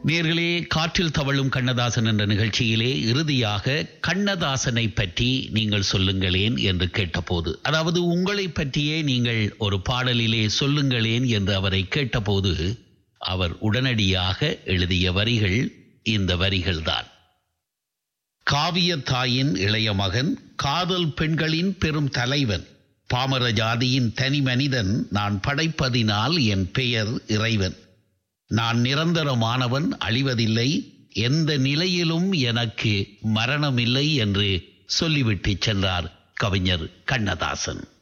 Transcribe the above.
நேர்களே காற்றில் தவழும் கண்ணதாசன் என்ற நிகழ்ச்சியிலே இறுதியாக கண்ணதாசனை பற்றி நீங்கள் சொல்லுங்களேன் என்று கேட்டபோது அதாவது உங்களை பற்றியே நீங்கள் ஒரு பாடலிலே சொல்லுங்களேன் என்று அவரை கேட்டபோது அவர் உடனடியாக எழுதிய வரிகள் இந்த வரிகள்தான் காவிய தாயின் இளைய மகன் காதல் பெண்களின் பெரும் தலைவன் பாமர ஜாதியின் தனி மனிதன் நான் படைப்பதினால் என் பெயர் இறைவன் நான் நிரந்தரமானவன் அழிவதில்லை எந்த நிலையிலும் எனக்கு மரணமில்லை என்று சொல்லிவிட்டு சென்றார் கவிஞர் கண்ணதாசன்